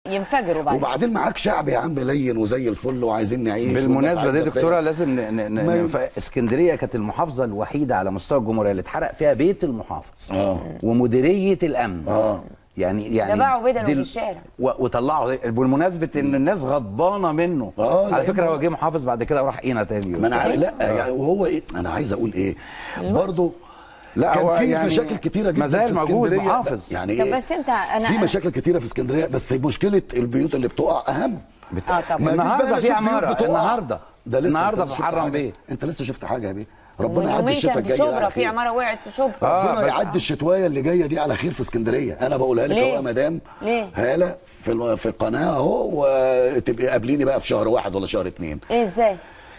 ينفجروا بعد وبعدين معاك شعب يا عم لين وزي الفل وعايزين نعيش والناس بالمناسبه دي عايزة دكتوره تبقى. لازم ن... ن... ما ن... ي- ف- اسكندريه كانت المحافظه الوحيده على مستوى الجمهوريه اللي اتحرق فيها بيت المحافظ اه ومديريه الامن اه يعني يعني تباعوا بدنه دي في ال- الشارع. و... وطلعوا بالمناسبه ان الناس غضبانه منه آه، على لأنه- فكره هو جه محافظ بعد كده وراح قينا تاني يوم ما انا عارف لا يعني وهو ايه انا عايز اقول ايه برضه لا كان هو في يعني مشاكل كتيره جدا ما زال في موجود اسكندريه محافظ. يعني طب ايه بس انت انا في مشاكل كتيره في اسكندريه بس مشكله البيوت اللي بتقع اهم بت... اه طبعا ما يجيش بقى النهارده أنا في أشوف عماره بيوت بتقع. النهارده ده لسه النهارده أنت في شفت محرم حاجة؟ بيه انت لسه شفت حاجه يا بيه ربنا يعدي يومين الشتاء كان في الجاي ده شبرا على في خير عماره وقعت في شبرا آه، ربنا بس- يعدي الشتوايه اللي جايه دي على خير في اسكندريه انا بقولها لك ليه؟ اهو يا مدام ليه؟ هاله في الو- في القناه اهو وتبقي قابليني بقى في شهر واحد ولا شهر اتنين ايه ازاي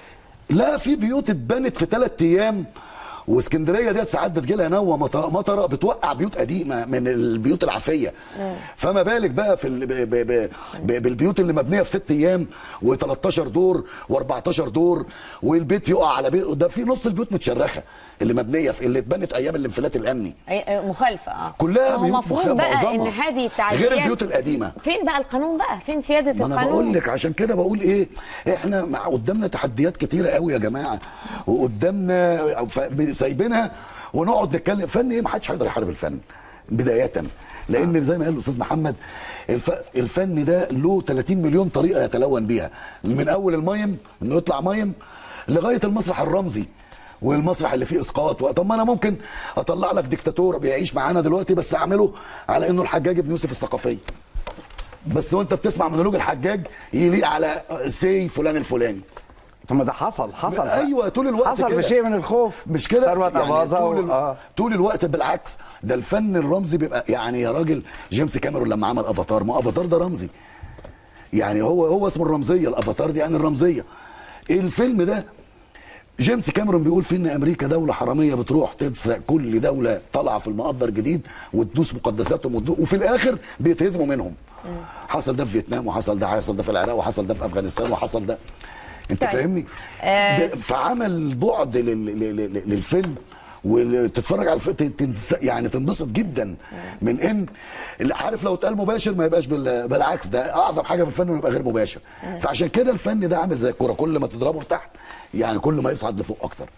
لا في بيوت اتبنت في ثلاث ايام واسكندريه ديت ساعات بتجي لها نوه مط- مطره بتوقع بيوت قديمه من البيوت العافيه فما بالك بقى في ال- ب ب ب ب بالبيوت اللي مبنيه في ست ايام و13 دور و14 دور والبيت يقع على بيت ده في نص البيوت متشرخه اللي مبنيه في اللي اتبنت ايام الانفلات الامني أي- أي- مخالفه اه كلها هو بيوت مفروض مخ- بقى معظمها. ان هذه التعديلات غير البيوت القديمه فين بقى القانون بقى فين سياده ما انا القانون بقول لك عشان كده بقول ايه احنا مع قدامنا تحديات كتيره قوي يا جماعه وقدامنا ف- سايبينها ونقعد نتكلم فن ايه ما حدش هيقدر يحارب الفن بدايه لان زي ما قال الاستاذ محمد الف... الفن ده له 30 مليون طريقه يتلون بيها من اول المايم انه يطلع مايم لغايه المسرح الرمزي والمسرح اللي فيه اسقاط طب ما انا ممكن اطلع لك ديكتاتور بيعيش معانا دلوقتي بس اعمله على انه الحجاج ابن يوسف الثقافي بس وانت بتسمع مونولوج الحجاج يليق على سي فلان الفلاني طب ما ده حصل حصل ايوه طول الوقت حصل كده. بشيء من الخوف مش كده ثروت اباظه طول, و... ال... آه. طول الوقت بالعكس ده الفن الرمزي بيبقى يعني يا راجل جيمس كاميرون لما عمل افاتار ما افاتار ده رمزي يعني هو هو اسمه الرمزيه الافاتار دي يعني الرمزيه الفيلم ده جيمس كاميرون بيقول فيه ان امريكا دوله حراميه بتروح تسرق كل دوله طالعه في المقدر جديد وتدوس مقدساتهم وتدو... وفي الاخر بيتهزموا منهم حصل ده في فيتنام وحصل ده حصل ده في العراق وحصل ده في افغانستان وحصل ده انت طيب. فاهمني آه. ب- فعمل بعد لل... لل... لل... للفيلم وتتفرج على الفيلم تنس... يعني تنبسط جدا من ان اللي عارف لو اتقال مباشر ما يبقاش بال... بالعكس ده اعظم حاجه في الفن انه يبقى غير مباشر فعشان كده الفن ده عامل زي الكوره كل ما تضربه لتحت يعني كل ما يصعد لفوق اكتر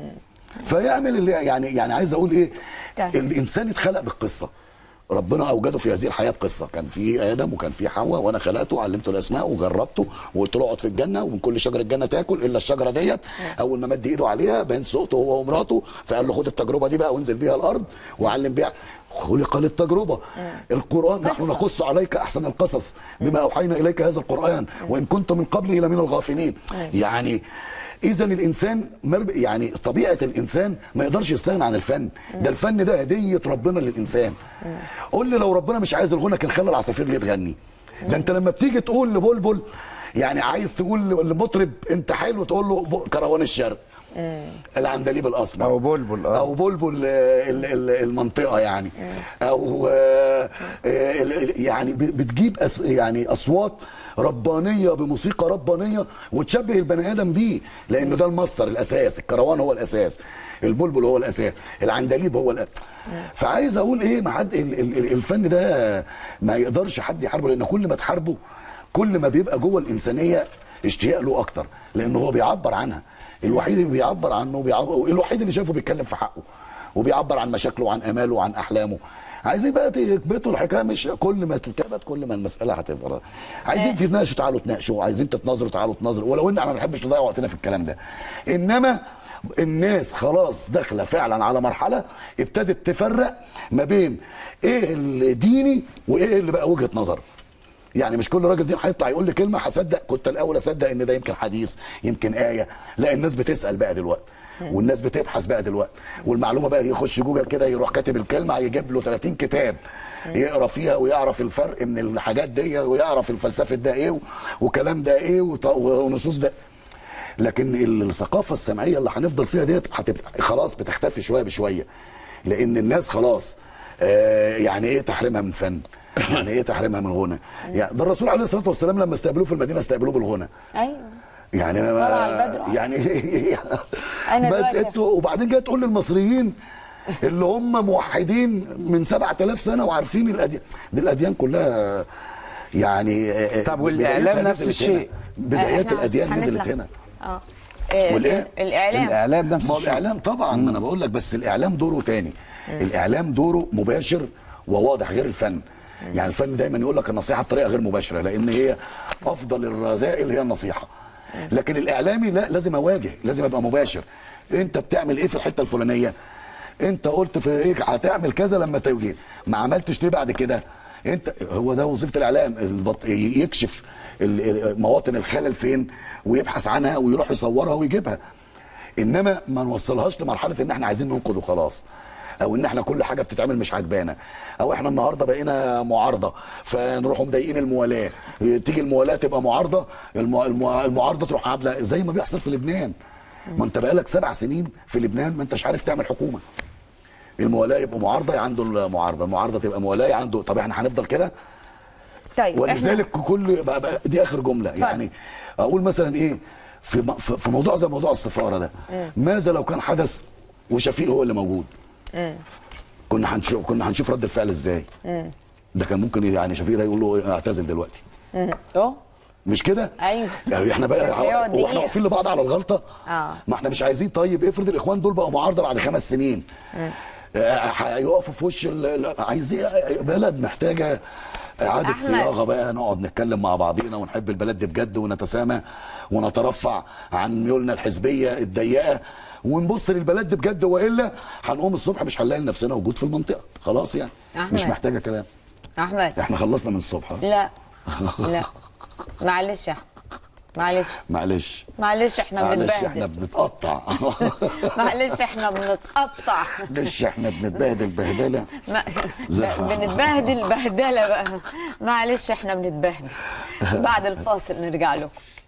فيعمل اللي يعني يعني عايز اقول ايه طيب. الانسان اتخلق بالقصه ربنا اوجده في هذه الحياه بقصه كان في ادم وكان في حواء وانا خلقته وعلمته الاسماء وجربته وقلت له اقعد في الجنه ومن كل شجره الجنه تاكل الا الشجره ديت اول ما مد ايده عليها بين سقطه هو ومراته فقال له خد التجربه دي بقى وانزل بيها الارض وعلم بيها خلق للتجربه القران نحن قصة. نقص عليك احسن القصص بما اوحينا اليك هذا القران وان كنت من قبله لمن الغافلين يعني اذا الانسان مرب... يعني طبيعه الانسان ما يقدرش يستغنى عن الفن ده الفن ده هديه ربنا للانسان قول لي لو ربنا مش عايز الغنى كان خلى العصافير ليه تغني ده انت لما بتيجي تقول لبلبل يعني عايز تقول لمطرب انت حلو تقول له ب- كروان الشرق العندليب الاسمر أو بلبل، آه. او بلبل آه، ال- ال- المنطقه يعني او آه، آه، ال- ال- يعني ب- بتجيب أس يعني اصوات ربانيه بموسيقى ربانيه وتشبه البني ادم بيه لانه ده الماستر الاساس الكروان هو الاساس البلبل هو الاساس العندليب هو الأساس فعايز اقول ايه ما حد ال- ال- ال- الفن ده ما يقدرش حد يحاربه لان كل ما تحاربه كل ما بيبقى جوه الانسانيه اشتياق له اكتر لانه هو بيعبر عنها الوحيد اللي بيعبر عنه بيعبر الوحيد اللي شايفه بيتكلم في حقه وبيعبر عن مشاكله وعن اماله وعن احلامه عايزين بقى تكبتوا الحكايه مش كل ما تتكبت كل ما المساله هتفضل عايزين تتناقشوا تعالوا تناقشوا عايزين تتناظروا تعالوا تناظروا ولو ان انا ما بنحبش نضيع وقتنا في الكلام ده انما الناس خلاص داخله فعلا على مرحله ابتدت تفرق ما بين ايه الديني وايه اللي بقى وجهه نظر يعني مش كل راجل دين هيطلع يقول لي كلمه هصدق كنت الاول اصدق ان ده يمكن حديث يمكن ايه لا الناس بتسال بقى دلوقتي والناس بتبحث بقى دلوقتي والمعلومه بقى يخش جوجل كده يروح كاتب الكلمه هيجيب له 30 كتاب يقرا فيها ويعرف الفرق من الحاجات دي ويعرف الفلسفه ده ايه وكلام ده ايه وط- ونصوص ده لكن الثقافه السمعيه اللي هنفضل فيها ديت هتبقى خلاص بتختفي شويه بشويه لان الناس خلاص آه يعني ايه تحريمها من فن يعني ايه تحريمها من غنى يعني ده الرسول عليه الصلاه والسلام لما استقبلوه في المدينه استقبلوه بالغنى ايوه يعني ما طلع البدر. يعني أنا ما دلوقتي- انتوا وبعدين جاي تقول للمصريين اللي هم موحدين من 7000 سنه وعارفين الاديان دي الاديان كلها يعني آه، طب بدايتها والإعلام نزلت نفس هنا. الشيء. بدايات إحنا الاديان هنطلع. نزلت هنا اه آه، والإيه؟ الاعلام الاعلام نفس ما هو الشيء الاعلام طبعا ما انا بقول لك بس الاعلام دوره تاني الاعلام دوره مباشر وواضح غير الفن يعني الفن دايما يقول لك النصيحه بطريقه غير مباشره لان هي افضل الرذائل هي النصيحه لكن الاعلامي لا لازم اواجه لازم ابقى مباشر انت بتعمل ايه في الحته الفلانيه انت قلت في ايه هتعمل كذا لما توجيه ما عملتش ليه بعد كده انت هو ده وظيفه الاعلام البط... يكشف ال- ال- مواطن الخلل فين ويبحث عنها ويروح يصورها ويجيبها انما ما نوصلهاش لمرحله ان احنا عايزين ننقد وخلاص او ان احنا كل حاجه بتتعمل مش عاجبانا او احنا النهارده بقينا معارضه فنروحوا مضايقين الموالاه تيجي الموالاه تبقى معارضه المع- المع- المعارضه تروح عامله زي ما بيحصل في لبنان ما انت بقالك سبع سنين في لبنان ما انتش عارف تعمل حكومه الموالاه يبقى معارضه عنده المعارضه المعارضه تبقى موالاه عنده طب احنا هنفضل كده طيب احنا ولذلك كل بقى بقى دي اخر جمله يعني اقول مثلا ايه في م- في في موضوع زي موضوع السفاره ده ماذا لو كان حدث وشفيق هو اللي موجود كنا هنشوف كنا هنشوف رد الفعل ازاي ده كان ممكن يعني شفيق ده يقول له إيه، اعتزل دلوقتي اه مش كده؟ أيوة. يعني احنا بقى كانت هيقعد واحنا دقيقة. واقفين لبعض على الغلطه آه. ما احنا مش عايزين طيب افرض الاخوان دول بقوا معارضه بعد خمس سنين آه، هيقفوا في وش ال- ال- عايزين بلد محتاجه اعاده أحمد. صياغه بقى نقعد نتكلم مع بعضينا ونحب البلد دي بجد ونتسامى ونترفع عن ميولنا الحزبيه الضيقه ونبص للبلد دي بجد والا هنقوم الصبح مش هنلاقي نفسنا وجود في المنطقه خلاص يعني أحمد. مش محتاجه كلام احمد احنا خلصنا من الصبح ها؟ لا لا معلش يا أحمد. معلش معلش معلش احنا معلش احنا بنتبهدل بنتقطع معلش احنا بنتقطع معلش احنا بنتبهدل بهدله ما زي- بنتبهدل بهدله بقى معلش احنا بنتبهدل بعد الفاصل نرجع لكم